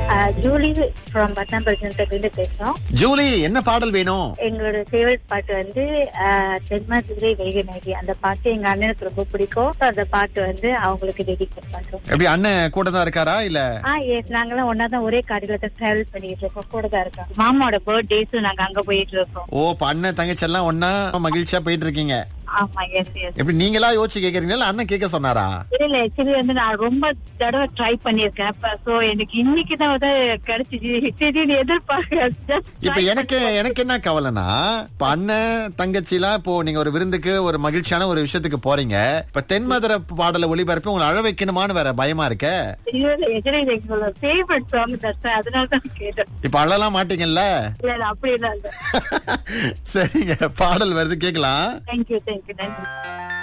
Julie from பத்தாம் இருந்து பேசுறோம் ஜூலி என்ன பாடல் வேணும் எங்களோட ஃபேவரட் பாட்டு வந்து ஆஹ், தென்மாதிரை வைகநதி அந்த பாட்டு எங்க அண்ணனுக்கு ரொம்ப பிடிக்கும் So, அந்த பாட்டு வந்து அவங்களுக்கு டெடிகேட் பண்றோம் எப்படி அண்ணன் கூட தான் இருக்காரா இல்ல ஆ எஸ் நாங்கெல்லாம் ஒன்னா தான் ஒரே காடியில தான் டிராவல் பண்ணிட்டு இருக்கோம் கூட தான் இருக்கோம் மாமாவோட பர்த்டேஸும் நாங்க அங்க போயிட்டு இருக்கோம் ஓ இப்ப அண்ணன் தங்கச்சி எல்லாம் ஒன்னா மகிழ்ச்சியா போயிட்டு இருக்கீங்க ஆமா எஸ் எஸ் எப்படி நீங்களா யோசிச்சு கேக்குறீங்களா இல்ல அண்ணன் கேட்க சொன்னாரா இல்ல ஆக்சுவலி வந்து நான் ரொம்ப தடவை ட்ரை பண்ணிருக்கேன் சோ எனக்கு இன்னைக்கு தான் வந்து கிடைச்சிச்சு திடீர்னு எதிர்பார்க்க இப்ப எனக்கு எனக்கு என்ன கவலைனா இப்ப அண்ணன் தங்கச்சி எல்லாம் இப்போ நீங்க ஒரு விருந்துக்கு ஒரு மகிழ்ச்சியான ஒரு விஷயத்துக்கு போறீங்க இப்ப தென்மதுரை பாடல ஒளிபரப்பி உங்களை அழ வைக்கணுமான்னு வேற பயமா இருக்க எங்களோட ஃபேவரட் சாங் தட்ஸ் அதனால தான் கேட்டேன் இப்ப அழலாம் மாட்டீங்கல்ல இல்ல இல்ல அப்படி இல்ல சரிங்க பாடல் வருது கேக்கலாம் தேங்க்யூ தேங்க்யூ நன்றி